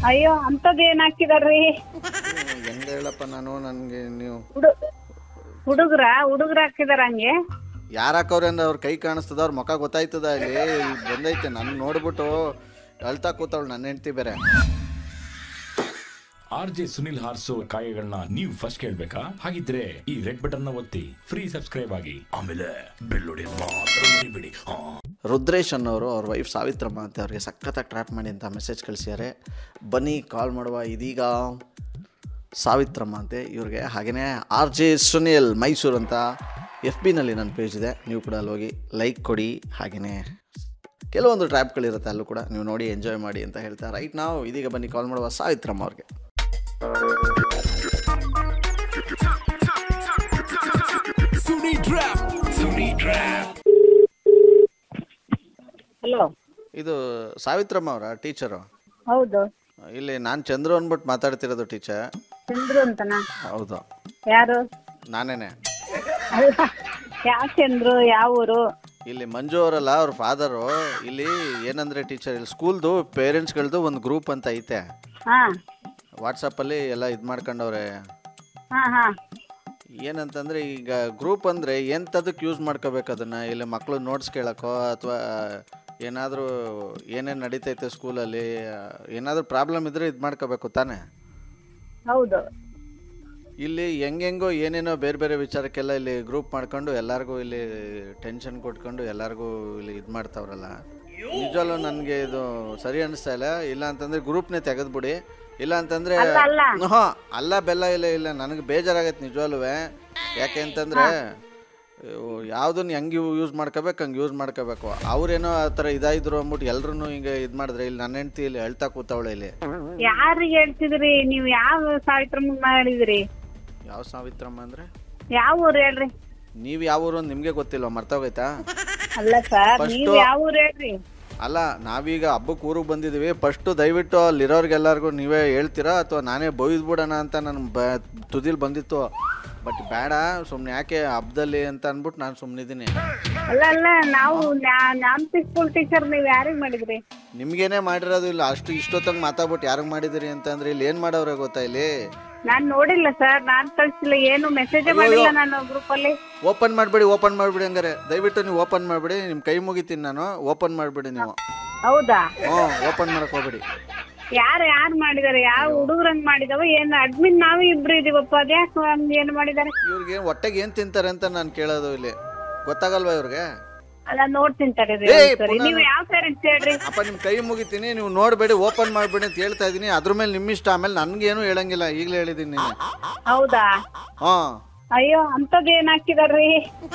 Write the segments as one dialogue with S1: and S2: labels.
S1: ಅಯ್ಯೋ ಅಂತದ್ ಏನ್ ಹಾಕಿದಾರ್ರಿ
S2: ಹೆಂಗ ಹೇಳಪ್ಪ ನಾನು ನನಗೆ ನೀವು
S1: ಹುಡು ಹುಡುಗ್ರ ಹುಡುಗ್ರ ಹಾಕಿದಾರ ಹಂಗೆ
S2: ಯಾರು ಹಾಕವ್ರೆ ಅಂದ್ರೆ ಅವ್ರ ಕೈ ಕಾಣಿಸ್ತದ ಅವ್ರ ಮುಖ ಗೊತ್ತಾಯ್ತದ ಇಲ್ಲಿ ಇಲ್ಲಿ ಬಂದೈತೆ ನಾನು ನೋಡ್ಬಿಟ್ಟು ಅಳ್ತಾ ಕೂತವಳು ನನ್ನ ಹೆಂಡ್ತಿ ಬೇರೆ
S3: ಆರ್ ಜೆ ಸುನಿಲ್ ಹಾರ್ಸೋ ಕಾಯಗಳನ್ನ ನೀವು ಫಸ್ಟ್ ಕೇಳ್ಬೇಕಾ ಹಾಗಿದ್ರೆ ಈ ರೆಡ್ ಬಟನ್ ನ ಒತ್ತಿ ಫ್ರೀ ಸಬ್ಸ್ಕ್ರೈಬ್ ಆಗಿ ಆಮೇಲೆ ಬೆಲ್ ಹೊಡೆಯೋದ್ ಮಾತ್ರ ಮರಿಬೇಡಿ ಹಾ
S2: ರುದ್ರೇಶ್ ಅನ್ನೋರು ಅವ್ರ ವೈಫ್ ಸಾವಿತ್ರಮ್ಮ ಅಂತ ಅವ್ರಿಗೆ ಸಖತ್ತಾಗಿ ಟ್ರ್ಯಾಪ್ ಮಾಡಿ ಅಂತ ಮೆಸೇಜ್ ಕಳಿಸಿದ್ದಾರೆ ಬನ್ನಿ ಕಾಲ್ ಮಾಡುವ ಇದೀಗ ಸಾವಿತ್ರಮ್ಮ ಅಂತೆ ಇವ್ರಿಗೆ ಹಾಗೆಯೇ ಆರ್ ಜೆ ಸುನಿಲ್ ಮೈಸೂರು ಅಂತ ಎಫ್ ಬಿನಲ್ಲಿ ನನ್ನ ಪೇಜ್ ಇದೆ ನೀವು ಕೂಡ ಅಲ್ಲಿ ಹೋಗಿ ಲೈಕ್ ಕೊಡಿ ಹಾಗೆಯೇ ಕೆಲವೊಂದು ಟ್ರ್ಯಾಪ್ಗಳಿರುತ್ತೆ ಅಲ್ಲೂ ಕೂಡ ನೀವು ನೋಡಿ ಎಂಜಾಯ್ ಮಾಡಿ ಅಂತ ಹೇಳ್ತಾ ರೈಟ್ ನಾವು ಇದೀಗ ಬನ್ನಿ ಕಾಲ್ ಮಾಡುವ ಸಾವಿತ್ರಮ್ಮ ಅವ್ರಿಗೆ
S1: ಹಲೋ
S2: ಇದು ಸಾವಿತ್ರಮ್ಮ ಅವರ ಟೀಚರು
S1: ಹೌದು
S2: ಇಲ್ಲಿ ನಾನು ಚಂದ್ರು ಅಂದ್ಬಿಟ್ಟು ಮಾತಾಡ್ತಿರೋದು ಟೀಚರ್
S1: ಚಂದ್ರು ಅಂತನಾ
S2: ಹೌದು
S1: ಯಾರು
S2: ನಾನೇನೆ
S1: ಅಲ್ಲ ಯಾವ ಚಂದ್ರು ಯಾವ ಊರು
S2: ಇಲ್ಲಿ ಮಂಜು ಅವರಲ್ಲ ಅವ್ರ ಫಾದರು ಇಲ್ಲಿ ಏನಂದ್ರೆ ಟೀಚರ್ ಇಲ್ಲಿ ಸ್ಕೂಲ್ದು ಪೇರೆಂಟ್ಸ್ಗಳದ್ದು ಒಂದು ಗ್ರೂಪ್ ಅಂತ ಐತೆ
S1: ಹಾ
S2: ವಾಟ್ಸಪ್ಪಲ್ಲಿ ಎಲ್ಲ ಇದು ಮಾಡ್ಕೊಂಡವ್ರೆ
S1: ಹಾ ಹಾ
S2: ಏನಂತಂದ್ರೆ ಈಗ ಗ್ರೂಪ್ ಅಂದರೆ ಎಂಥದಕ್ಕೆ ಯೂಸ್ ಮಾಡ್ಕೋಬೇಕು ಅದನ್ನು ಇಲ್ಲಿ ಮಕ್ಕಳು ನೋಟ್ಸ್ ಕೇಳೋಕ್ಕೋ ಅಥವಾ ಏನಾದರೂ ಏನೇನು ನಡೀತೈತೆ ಸ್ಕೂಲಲ್ಲಿ ಏನಾದರೂ ಪ್ರಾಬ್ಲಮ್ ಇದ್ದರೆ ಇದು ಮಾಡ್ಕೋಬೇಕು ತಾನೇ
S1: ಹೌದು
S2: ಇಲ್ಲಿ ಹೆಂಗೆಂಗೋ ಏನೇನೋ ಬೇರೆ ಬೇರೆ ವಿಚಾರಕ್ಕೆಲ್ಲ ಇಲ್ಲಿ ಗ್ರೂಪ್ ಮಾಡ್ಕೊಂಡು ಎಲ್ಲರಿಗೂ ಇಲ್ಲಿ ಟೆನ್ಷನ್ ಕೊಟ್ಕೊಂಡು ಎಲ್ಲರಿಗೂ ಇಲ್ಲಿ ಇದು ಮಾಡ್ತಾವ್ರಲ್ಲ ನಿಜವಲ್ಲೂ ನನಗೆ ಇದು ಸರಿ ಅನಿಸ್ತಾ ಇಲ್ಲ ಇಲ್ಲ ಅಂತಂದ್ರೆ ಗ್ರೂಪ್ನೇ ತೆಗೆದ್ಬಿಡಿ ಇಲ್ಲ ಅಂತಂದ್ರೆ
S1: ಅಲ್ಲ, ಅಲ್ಲ.
S2: ಹಾಂ ಅಲ್ಲ ಬೆಲ್ಲ ಇಲ್ಲ ಇಲ್ಲ ನನಗೆ ಬೇಜಾರಾಗತ್ತೆ ನಿಜವಲ್ಲೂ ಯಾಕೆ ಅಂತಂದ್ರೆ ಯಾವುದನ್ನ ಹೆಂಗೆ ಯೂಸ್ ಮಾಡ್ಕೋಬೇಕು ಹಂಗೆ ಯೂಸ್ ಮಾಡ್ಕೋಬೇಕು ಅವ್ರೇನೋ ಆ ಥರ ಇದಾಯಿದ್ರು ಅಂದ್ಬಿಟ್ಟು ಎಲ್ರೂ ಹಿಂಗೆ ಇದು ಮಾಡಿದ್ರೆ ಇಲ್ಲಿ ನನ್ನ ಹೆಂಡ್ತಿ ಇಲ್ಲಿ ಹೇಳ್ತಾ ಕೂತವಳೆ ಇಲ್ಲಿ
S1: ಯಾರಿಗೆ ಹೇಳ್ತಿದ್ರಿ ನೀವ್ ಯಾವ ಸಾವಿತ್ರಮ್ಮ ಮಾಡಿದ್ರಿ
S2: ಯಾವ ಸಾವಿತ್ರಮ್ಮ ಅಂದರೆ
S1: ಯಾವ ಊರು ಹೇಳ್ರಿ
S2: ನೀವು ಯಾವ ಊರು ಅಂತ ನಿಮಗೆ ಗೊತ್ತಿಲ್ವ ಮರ್ತೋಗೈತಾ
S1: ಅಲ್ಲ ಸರ್
S2: First-
S1: ನೀವ್ ಯಾವ ಊರು ಹೇಳ್ರಿ
S2: ಅಲ್ಲ ನಾವೀಗ ಹಬ್ಬಕ್ಕೆ ಊರಿಗೆ ಬಂದಿದ್ದೀವಿ ಫಸ್ಟು ದಯವಿಟ್ಟು ಅಲ್ಲಿರೋರ್ಗೆಲ್ಲರಿಗೂ ನೀವೇ ಹೇಳ್ತೀರಾ ಅಥವಾ ನಾನೇ ಬೈದ್ಬಿಡೋಣ ಅಂತ ನನ್ನ ಬ ತುದಿಲ್ ಬಂದಿತ್ತು ಬಟ್ ಬೇಡ ಸುಮ್ಮನೆ ಯಾಕೆ ಹಬ್ಬದಲ್ಲಿ ಅಂತ ಅಂದ್ಬಿಟ್ಟು ನಾನು ಸುಮ್ಮನಿದ್ದೀನಿ
S1: ಅಲ್ಲ ಅಲ್ಲ ನಾವು ನಾಮ್ತಿ ಸ್ಕೂಲ್ ಟೀಚರ್ ನೀವ್ ಯಾರಿಗ್ ಮಾಡಿದ್ರಿ
S2: ನಿಮ್ಗೇನೆ ಮಾಡಿರೋದು ಇಲ್ಲ ಅಷ್ಟು ಇಷ್ಟೊತ್ತಂಗೆ ಮಾತಾಡ್ಬಿಟ್ಟು ಯಾರಿಗೆ ಮಾಡಿದಿರಿ ಅಂತಂದ್ರೆ ಇಲ್ಲಿ ಏನು ಮಾಡೋರೆ ಗೊತ್ತಾ ಇಲ್ಲಿ
S1: ನಾನ್ ನೋಡಿಲ್ಲ ಸರ್ ನಾನ್ ಕಳ್ಸಿಲ್ಲ ಏನು ಮೆಸೇಜ್ ಮಾಡಿಲ್ಲ ನಾನು ಗ್ರೂಪ್ ಅಲ್ಲಿ
S2: ಓಪನ್ ಮಾಡಿಬಿಡಿ ಓಪನ್ ಮಾಡಿಬಿಡಿ ಹಂಗಾರೆ ದಯವಿಟ್ಟು ನೀವು ಓಪನ್ ಮಾಡಿಬಿಡಿ ನಿಮ್ಮ ಕೈ ಮುಗಿತೀನಿ ನಾನು ಓಪನ್ ಮಾಡಿಬಿಡಿ ನೀವು
S1: ಹೌದಾ
S2: ಹ್ಞೂ ಓಪನ್ ಮಾಡಕ್ಕೆ ಹೋಗ್ಬೇಡಿ
S1: ಯಾರು ಯಾರು ಮಾಡಿದಾರೆ ಯಾವ ಹುಡುಗರಂಗ್ ಮಾಡಿದವ ಏನ್ ಅಡ್ಮಿನ್ ನಾವೇ ಇಬ್ರು ಇದೀವಪ್ಪ ಅದ್ಯಾಕೆ ಹಂಗ್ ಏನ್ ಮಾಡಿದಾರೆ
S2: ಇವ್ರಿಗೆ ಹೊಟ್ಟೆಗೆ ಏನು ತಿಂತಾರೆ ಅಂತ ನಾನು ಕೇಳೋದು ಇಲ್ಲಿ ಗೊತ್ತಾಗಲ್ವಾ ಇವ್ರಿಗೆ
S1: ಅಲ್ಲ ನೋಡ್ತೀನಿ ತಡೀರಿ
S2: ಏಯ್,
S1: ಒಂದ್ಸರಿ.
S2: ಪುನಃ
S1: ನೀವ್ ಯಾವ ಪೇರೆಂಟ್ಸ್ ಹೇಳ್ರಿ
S2: ಅಪ್ಪ ನಿಮ್ಮ ಕೈ ಮುಗಿತೀನಿ ನೀವು ನೋಡಬೇಡಿ ಓಪನ್ ಮಾಡಬೇಡಿ ಅಂತ ಹೇಳ್ತಾ ಇದ್ದೀನಿ ಅದ್ರ ಮೇಲೆ ನಿಮ್ಮ ಇಷ್ಟ ಆಮೇಲೆ ನನಗೇನು ಹೇಳಂಗಿಲ್ಲ ಈಗಲೇ ಹೇಳಿದ್ದೀನಿ ನೀನು
S1: ಹೌದಾ
S2: ಹಾಂ
S1: ಅಯ್ಯೋ ಅಂತದ್ ಏನ್ ಹಾಕಿದಾರ್ರಿ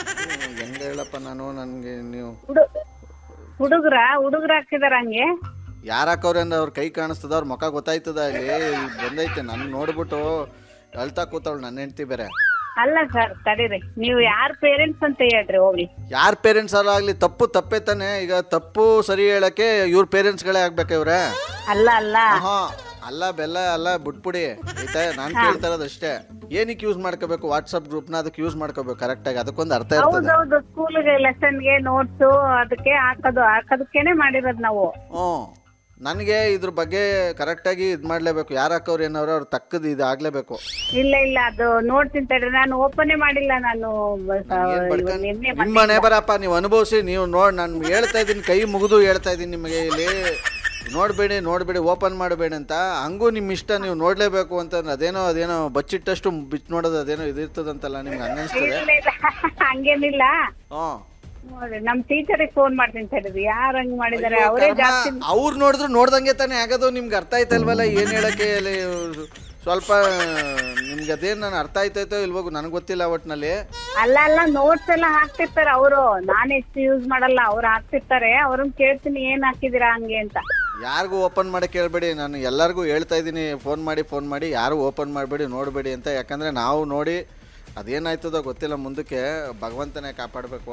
S2: ಹೆಂಗೆ ಹೇಳಪ್ಪ ನಾನು ನನಗೆ ನೀವು
S1: ಹುಡು ಹುಡುಗ್ರ ಹುಡುಗ್ರ ಹಾಕಿದಾರ ಹಂಗೆ
S2: ಯಾರು ಹಾಕವ್ರೆ ಅಂದ್ರೆ ಅವ್ರ ಕೈ ಕಾಣಿಸ್ತದ ಅವ್ರ ಮುಖ ಗೊತ್ತಾಯ್ತದ ಇಲ್ಲಿ ಇಲ್ಲಿ ಬಂದೈತೆ ನಾನು ನೋಡ್ಬಿಟ್ಟು ಅಳ್ತಾ ಕೂತವಳು ನನ್ನ ಹೆಂಡ್ತಿ ಬೇರೆ
S1: ಅಲ್ಲ ಸರ್ ತಡೀರಿ ನೀವು ಯಾರ್ ಪೇರೆಂಟ್ಸ್ ಅಂತ ಹೇಳ್ರಿ ಹೋಗ್ಲಿ
S2: ಯಾರ ಪೇರೆಂಟ್ಸ್ ಆಗಲಿ ತಪ್ಪು ತಪ್ಪೇ ತಾನೆ ಈಗ ತಪ್ಪು ಸರಿ ಹೇಳಕ್ಕೆ ಇವ್ರ ಪೇರೆಂಟ್ಸ್ಗಳೇ ಆಗ್ಬೇಕು ಇವ್ರೆ
S1: ಅಲ್ಲ ಅಲ್ಲ
S2: ಹಾ ಅಲ್ಲ ಬೆಲ್ಲ ಅಲ್ಲ ಬಿಟ್ಬಿಡಿ ಆಯ್ತಾ ನಾನು ಕೇಳ್ತಾ ಇರೋದು ಅಷ್ಟೇ ಏನಕ್ಕೆ ಯೂಸ್ ಮಾಡ್ಕೋಬೇಕು ವಾಟ್ಸಪ್ ಗ್ರೂಪ್ನ ಅದಕ್ಕೆ ಯೂಸ್ ಮಾಡ್ಕೋಬೇಕು ಕರೆಕ್ಟಾಗಿ ಅದಕ್ಕೊಂದು ಅರ್ಥ ಇರ್ತದೆ
S1: ಹೌದೌದು ಸ್ಕೂಲ್ಗೆ ಲೆಸನ್ಗೆ ನೋಟ್ಸು ಅದಕ್ಕೆ ಹಾಕೋದು ಹಾಕೋದಕ್ಕೇನೆ ಮಾಡಿರೋದು ನಾವು
S2: ಹ್ಞೂ ನನಗೆ ಇದ್ರ ಬಗ್ಗೆ ಕರೆಕ್ಟಾಗಿ ಇದು ಮಾಡಲೇಬೇಕು ಯಾರು ಹಾಕೋರು ಏನವ್ರು ಅವ್ರು ತಕ್ಕದು ಇದು ಆಗಲೇಬೇಕು
S1: ಇಲ್ಲ ಇಲ್ಲ ಅದು ನೋಡ್ತೀನಿ ತಡ್ರಿ ನಾನು ಓಪನೇ ಮಾಡಿಲ್ಲ ನಾನು
S2: ಏನ್ ಬಡ್ಕೊಂಡ್-
S1: ನಿನ್ನೆ
S2: ನಿಮ್ಮ ಮನೆ ಬರಪ್ಪ ನೀವು ಅನುಭವಿಸಿ ನೀವು ನೋಡಿ ನಾನು ಹೇಳ್ತಾ ಇದ್ದೀನಿ ಕೈ ಮುಗಿದು ಹೇಳ್ತಾ ಇದ್ದೀನಿ ನಿಮಗೆ ಇಲ್ಲಿ ನೋಡಬೇಡಿ ನೋಡಬೇಡಿ ಓಪನ್ ಮಾಡಬೇಡಿ ಅಂತ ಹಂಗೂ ನಿಮ್ಮ ಇಷ್ಟ ನೀವು ನೋಡಲೇಬೇಕು ಅಂತಂದ್ರೆ ಅದೇನೋ ಅದೇನೋ ಬಚ್ಚಿಟ್ಟಷ್ಟು ಬಿಚ್ಚು ನೋಡೋದು ಅದೇನೋ ಇದಿರ್ತದಂತಲ್ಲ ನಿಮ್ಗೆ ಹಂಗನ್ಸ್ತದೆ
S1: ಇಲ್ಲ ಇಲ್ಲ ಹಂಗೇನಿಲ್ಲ
S2: ಹ್ಞೂ
S1: ನೋಡ್ರಿ ನಮ್ ಟೀಚರಿಗೆ ಫೋನ್ ಮಾಡ್ತೀನಿ ತಡೀರಿ ಯಾರು ಹಂಗ್ ಮಾಡಿದಾರೆ ಅವರೇ ಜಾಸ್ತಿ
S2: ಅವ್ರು ನೋಡಿದ್ರು ನೋಡ್ದಂಗೆ ತಾನೇ ಆಗೋದು ನಿಮ್ಗೆ ಅರ್ಥ ಆಯ್ತಲ್ವಲ್ಲ ಏನು ಹೇಳಕ್ಕೆ ಅಲ್ಲಿ ಸ್ವಲ್ಪ ನಿಮ್ಗೆ ಅದೇನು ನಾನು ಅರ್ಥ ಆಯ್ತಾಯ್ತೋ ಇಲ್ವೋ ನನಗೆ ಗೊತ್ತಿಲ್ಲ ಒಟ್ಟಿನಲ್ಲಿ
S1: ಅಲ್ಲ ಅಲ್ಲ ನೋಟ್ಸ್ ಎಲ್ಲ ಹಾಕ್ತಿರ್ತಾರೆ ಅವರು ನಾನು ಎಷ್ಟು ಯೂಸ್ ಮಾಡಲ್ಲ ಅವ್ರು ಹಾಕ್ತಿರ್ತಾರೆ ಅವ್ರನ್ನ ಕೇಳ್ತೀನಿ ಏನ್ ಹಾಕಿದೀರಾ ಹಂಗೆ ಅಂತ
S2: ಯಾರಿಗೂ ಓಪನ್ ಮಾಡಿ ಕೇಳಬೇಡಿ ನಾನು ಎಲ್ಲರಿಗೂ ಹೇಳ್ತಾ ಇದ್ದೀನಿ ಫೋನ್ ಮಾಡಿ ಫೋನ್ ಮಾಡಿ ಯಾರು ಓಪನ್ ಮಾಡಬೇಡಿ ನೋಡಬೇಡಿ ಅಂತ ಯಾಕಂದರೆ ನಾವು ನೋಡಿ ಅದೇನಾಯ್ತದೋ ಗೊತ್ತಿಲ್ಲ ಮುಂದಕ್ಕೆ ಭಗವಂತನೇ ಕಾಪಾಡಬೇಕು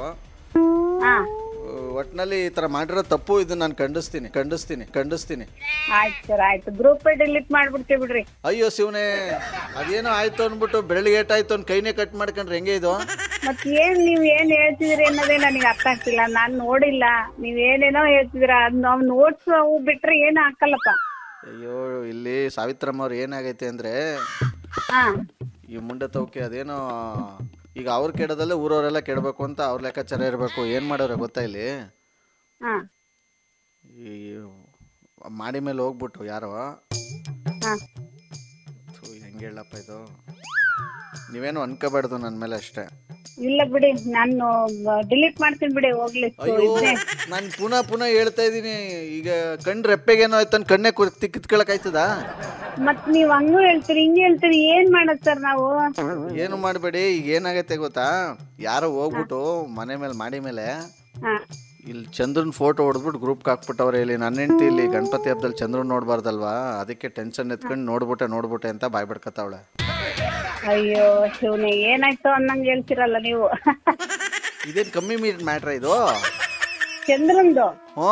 S1: ಹಾ
S2: ಒಟ್ಟಿನಲ್ಲಿ ಈ ಥರ ಮಾಡಿರೋ ತಪ್ಪು ಇದು ನಾನು ಖಂಡಿಸ್ತೀನಿ ಖಂಡಿಸ್ತೀನಿ ಖಂಡಿಸ್ತೀನಿ
S1: ಆಯ್ತು ಸರ್ ಆಯ್ತು ಗ್ರೂಪ್ ಡಿಲೀಟ್ ಮಾಡ್ಬಿಡ್ತೀವಿ ಬಿಡ್ರಿ
S2: ಅಯ್ಯೋ ಶಿವನೇ ಅದೇನೋ ಆಯ್ತು ಅಂದ್ಬಿಟ್ಟು ಬೆಳಗ್ಗೆ ಏಟಾಯ್ತು ಅಂತ ಕೈನೇ ಕಟ್ ಮಾಡ್ಕೊಂಡ್ರೆ ಹೆಂಗೆ ಇದು
S1: ಮತ್ ಏನ್ ನೀವ್ ಏನ್ ಹೇಳ್ತಿದ್ರಿ ಅನ್ನೋದೇ ನನಗೆ ಅರ್ಥ ಆಗ್ತಿಲ್ಲ ನಾನ್ ನೋಡಿಲ್ಲ ನೀವ್ ಏನೇನೋ ಹೇಳ್ತಿದ್ರ ಅದ್ ನಾವ್ ನೋಟ್ಸ್ ಅವು ಬಿಟ್ರೆ ಏನು ಹಾಕಲ್ಲಪ್ಪ
S2: ಅಯ್ಯೋ ಇಲ್ಲಿ ಸಾವಿತ್ರಮ್ಮ ಅವ್ರು ಏನಾಗೈತೆ ಅಂದರೆ
S1: ಹಾ
S2: ಈ ಮುಂಡೆ ತೌಕೆ ಅದೇನೋ ಈಗ ಅವ್ರು ಕೆಡದಲ್ಲೇ ಊರವರೆಲ್ಲ ಕೆಡಬೇಕು ಅಂತ ಅವ್ರ ಲೆಕ್ಕಾಚಾರ ಇರಬೇಕು ಏನು ಮಾಡೋರೆ ಗೊತ್ತಾ ಇಲ್ಲಿ
S1: ಹಾ
S2: ಈ ಮಾಡಿ ಮೇಲೆ ಹೋಗ್ಬಿಟ್ಟು ಯಾರೋ
S1: ಹಾ
S2: ಥು, ಹೆಂಗೆ ಹೇಳಪ್ಪ ಇದು ನೀವೇನು ಅನ್ಕೋಬಾರ್ದು ನನ್ನ ಮೇಲೆ ಅಷ್ಟೇ
S1: ಇಲ್ಲ ಬಿಡಿ ನಾನು ಡಿಲೀಟ್ ಮಾಡ್ತೀನಿ ಬಿಡಿ ಹೋಗ್ಲಿ ಸೊ
S2: ಅಯ್ಯೋ
S1: ಇದ್ನೇ
S2: ನಾನು ಪುನಃ ಪುನಃ ಹೇಳ್ತಾ ಇದ್ದೀನಿ ಈಗ ಕಣ್ಣು ರೆಪ್ಪೆಗೇನೋ ಆಯ್ತು ನನ್ನ ಕಣ್ಣೇ ಕು- ಕಿತ್ಕೊಳಕ್ ಆಯ್ತದಾ
S1: ಮತ್ ನೀವ್ ಹಂಗೂ ಹೇಳ್ತೀರಿ ಹಿಂಗೆ ಹೇಳ್ತೀರಿ ಏನ್ ಮಾಡೋದ್ ಸರ್ ನಾವು
S2: ಏನು ಮಾಡಬೇಡಿ ಈಗ ಏನಾಗೈತೆ ಗೊತ್ತಾ ಯಾರೋ ಹೋಗ್ಬಿಟ್ಟು ಮನೆ ಮೇಲೆ ಮಾಡಿ ಮೇಲೆ
S1: ಹಾ
S2: ಇಲ್ಲಿ ಚಂದ್ರನ್ ಫೋಟೋ ಹೊಡೆದ್ಬಿಟ್ಟು ಗ್ರೂಪ್ಗೆ ಹಾಕ್ಬಿಟ್ಟವ್ರೆ ಇಲ್ಲಿ ನನ್ನ ಹೆಂಡತಿ ಇಲ್ಲಿ ಗಣಪತಿ ಹಬ್ಬದಲ್ಲಿ ಚಂದ್ರನ್ ನೋಡ್ಬಾರ್ದಲ್ವಾ ಅದಕ್ಕೆ ಟೆನ್ಷನ್ ಎತ್ಕೊಂಡು ನೋಡ್ಬಿಟ್ಟೆ ನೋಡ್ಬಿಟ್ಟೆ ಅಂತ ಬಾಯ್ ಬಿಡ್ಕತ್ತವಳೆ
S1: ಅಯ್ಯೋ ಶಿವನೇ ಏನಾಯ್ತು ಅನ್ನಂಗ್ ಹೇಳ್ತಿರಲ್ಲ ನೀವು
S2: ಇದೇನು ಕಮ್ಮಿ ಮೀಟ್ ಮ್ಯಾಟ್ರ ಇದು
S1: ಚಂದ್ರಂದು
S2: ಹ್ಞೂ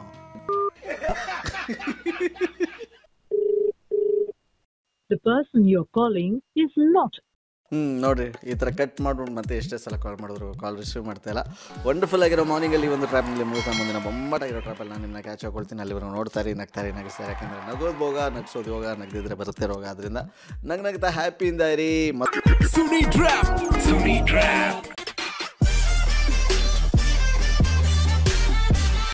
S4: The person you're calling is not
S2: ಹ್ಞೂ ನೋಡ್ರಿ ಈ ಥರ ಕಟ್ ಮಾಡ್ಬಿಟ್ಟು ಮತ್ತೆ ಎಷ್ಟೇ ಸಲ ಕಾಲ್ ಮಾಡಿದ್ರು ಕಾಲ್ ರಿಸೀವ್ ಮಾಡ್ತಾ ಇಲ್ಲ ವಂಡರ್ಫುಲ್ ಆಗಿರೋ ಮಾರ್ನಿಂಗಲ್ಲಿ ಒಂದು ಟ್ರ್ಯಾಪ್ನಲ್ಲಿ ಮುಗಿತಾ ಮುಂದಿನ ಬೊಂಬಾಟಾಗಿರೋ ಟ್ರ್ಯಾಪಲ್ಲಿ ನಾನು ನಿಮ್ಮನ್ನ ಕ್ಯಾಚ್ ಹಾಕೊಳ್ತೀನಿ ಅಲ್ಲಿವರೆಗೂ ನೋಡ್ತಾರೆ ನಗ್ತಾರೆ ನಗಿಸ್ತಾರೆ ಯಾಕಂದರೆ ನಗೋದು ಭೋಗ ನಗ್ಸೋದು ಯೋಗ ನಗ್ದಿದ್ರೆ ಬರುತ್ತೆ ರೋಗ ಅದರಿಂದ ನಗ್ ನಗ್ತಾ ಹ್ಯಾಪಿಯಿಂದ ಇರಿ ಮತ್ತು
S3: ಸುನಿ ಟ್ರ್ಯಾಪ್ ಸುನಿ ಟ್ರ್ಯಾಪ್